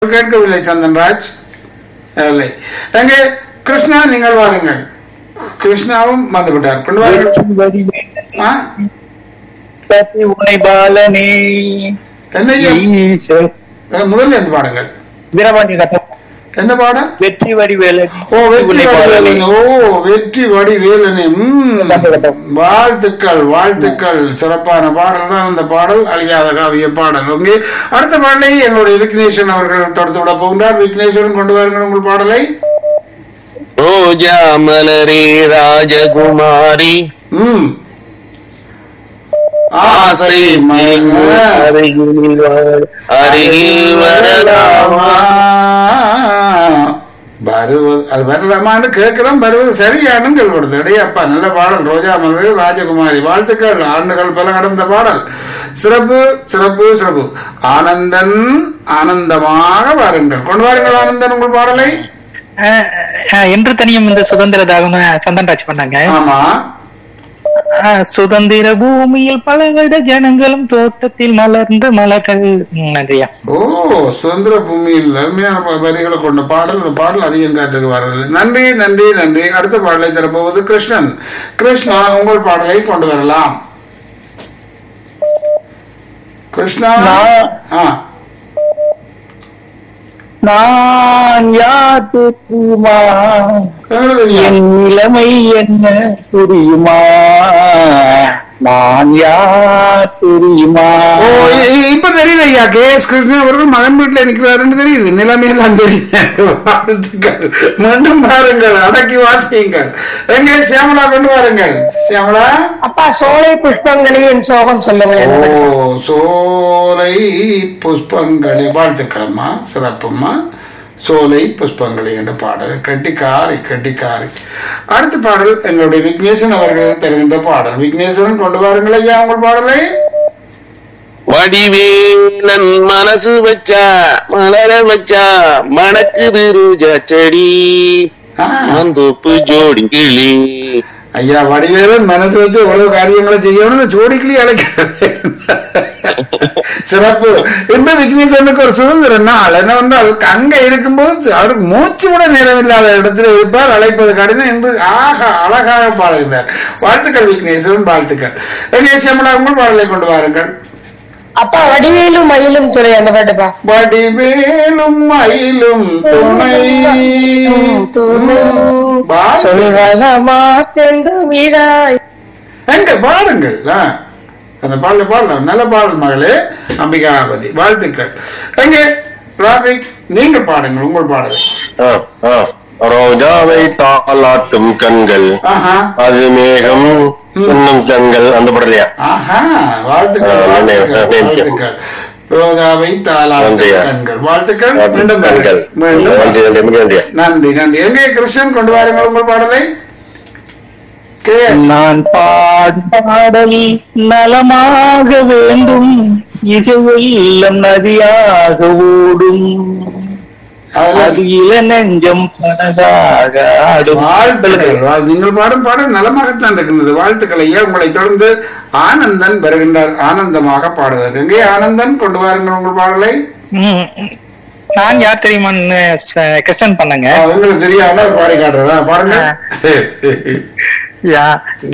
கேட்கவில்லை சந்தன்ராஜ் இல்லை எங்கே கிருஷ்ணா நீங்கள் வாருங்கள் கிருஷ்ணாவும் வந்துவிட்டார் கொண்டு வாருங்கள் ஆ? சதி உனை பாலனே என்ன ஐயா? ஈஸ்வர அஹ், முதல்ல எந்த பாடுங்கள் வீரபாண்டிய கட்டம் என்ன பாடம் வெற்றி வடிவேலு ஓ வெற்றி உன்னை பாலனே வடிவேலனே. ஓ வெற்றி வடிவேலனே ம். வாழ்த்துக்கள் வாழ்த்துக்கள் சிறப்பான பாடல் தான் அந்த பாடல் அழியாத காவிய பாடல் ஓகே அடுத்த பாடலை எங்களுடைய விக்னேஸ்வரன் அவர்கள் தொடர்த்து விட போகின்றார் விக்னேஸ்வரன் கொண்டு வாருங்கள் உங்கள் பாடலை ரோஜா மலரே ராஜகுமாரி ம் ஆசை மயங்க அருகில் வர- அருகில் வரலாமா வருவது அது வரலாமான்னு கேட்கிறோம் வருவது சரியானு கேள்விப்படுது அடே அப்பா நல்ல பாடல் ரோஜா மலர் ராஜகுமாரி வாழ்த்துக்கள் ஆண்டுகள் பல கடந்த பாடல் சிறப்பு சிறப்பு சிறப்பு ஆனந்தன் ஆனந்தமாக வாருங்கள் கொண்டு வாருங்கள் ஆனந்தன் உங்கள் பாடலை அஹ், அஹ், என்று தனியும் இந்த சுதந்திர தாகம்னு சந்தன்ராஜ் பண்ணாங்க ஆமா அஹ், சுதந்திர பூமியில் பலவித ஜனங்களும் தோட்டத்தில் மலர்ந்த மலர்கள் ம், நன்றியா ஓ சுதந்திர பூமியில் அருமையான ப- வரிகளை கொண்ட பாடல் அந்த பாடல் அதிகம் காற்றுக்கு வரவில்லை நன்றி நன்றி நன்றி அடுத்த பாடலை தரப்போவது கிருஷ்ணன் கிருஷ்ணா உங்கள் பாடலை கொண்டு வரலாம் கிருஷ்ணா நான் ஆ நான் யார் தெரியுமா எங்களுக்கு தெரியும். என் நிலைமை என்ன புரியுமா நான் யார் தெரியுமா ஓ இ- இ- இப்ப தெரியுது ஐயா கே எஸ் கிருஷ்ணன் அவர்கள் மகன் வீட்டுல நிக்கிறாருன்னு தெரியுது நிலைமையெல்லாம் தெரியும் வாழ்த்துக்கள் மீண்டும் பாருங்கள் அடக்கி வாசியுங்கள் எங்கே சியாமலா கொண்டு வாருங்கள் சியாமலா அப்பா சோலை புஷ்பங்களே என் சோகம் சொல்லுங்களேன் ஓ சோலை புஷ்பங்களே வாழ்த்துக்களம்மா சிறப்பும்மா சோலை புஷ்பங்களே என்ற பாடல் கட்டிக்காரை கட்டிக்காரை அடுத்த பாடல் எங்களுடைய விக்னேசன் அவர்கள் தருகின்ற பாடல் விக்னேஸ்வரன் கொண்டு வாருங்கள் ஐயா உங்கள் பாடலை வடிவேலன் மனசு வச்சா மலர வச்சா மணக்குது ரோஜா செடி ஆ, மந்தோப்பு ஜோடி கிளி ஐயா வடிவேலன் மனசு வச்சு எவ்வளவு காரியங்களை செய்யணும்னு ஜோடிக்கிளி அழைக்க சிறப்பு இந்த விக்னேஸ்வரனுக்கு ஒரு சுதந்திர நாள் என்னவென்றால் அங்க இருக்கும்போது அவருக்கு மூச்சு விட நேரம் இல்லாத இடத்துல இருப்பார் அழைப்பது கடினம் என்று ஆக அழகாக பாடுகிறார் வாழ்த்துக்கள் விக்னேஸ்வரன் வாழ்த்துக்கள் எங்கே சியமலா உங்கள் பாடலை கொண்டு வாருங்கள் அப்பா வடிவேலும் மயிலும் துறை அந்த பாட்டுப்பா வடிவேலும் மயிலும் துணை வாழ்த்து. சொல்வனமா சென்று வீராய் எங்க பாடுங்கள் ஆ. அந்த பாடல பாடலாம் நல்ல பாடல் மகளே அம்பிகாபதி வாழ்த்துக்கள் எங்கே ராபிக் நீங்க பாடுங்கள் உங்கள் பாடலை ஆ, ஆ. ரோஜாவை தாளாட்டும் கண்கள் ஆஹா அது மேகம் இன்னும் கண்கள் அந்த படலையா ஆஹா வாழ்த்துக்கள் ஆ, நன்றி, வாழ்த்துக்கள் நன்றி. வாழ்த்துக்கள் ரோஜாவை தாளாட்டும் நன்றியா. கண்கள் வாழ்த்துக்கள் மீண்டும் கண்கள் மீண்டும் நன்றி நன்றி மிக நன்றியா நன்றி நன்றி எங்கே கிருஷ்ணன் கொண்டு வாருங்கள் உங்கள் பாடலை கே எஸ். நான் பாடும் பாடல் நலமாக வேண்டும் இசைவெல்லம் நதியாக ஓடும் அதெல்லாம் அது இள நெஞ்சம் பனதாக ஆடும் வாழ்த்துக்கள் வாழ்- நீங்கள் பாடும் பாடல் நலமாகத்தான் இருக்கின்றது வாழ்த்துக்கள் ஐயா உங்களை தொடர்ந்து ஆனந்தன் வருகின்றார் ஆனந்தமாக பாடுவார் எங்கே ஆனந்தன் கொண்டு வாருங்கள் உங்கள் பாடலை ம், நான் யார் தெரியுமான்னு ச- கிருஷ்ணன் பண்ணாங்க ஆ, உங்களுக்கு தெரியாம பாடி காட்டுறேன் பாருங்க யா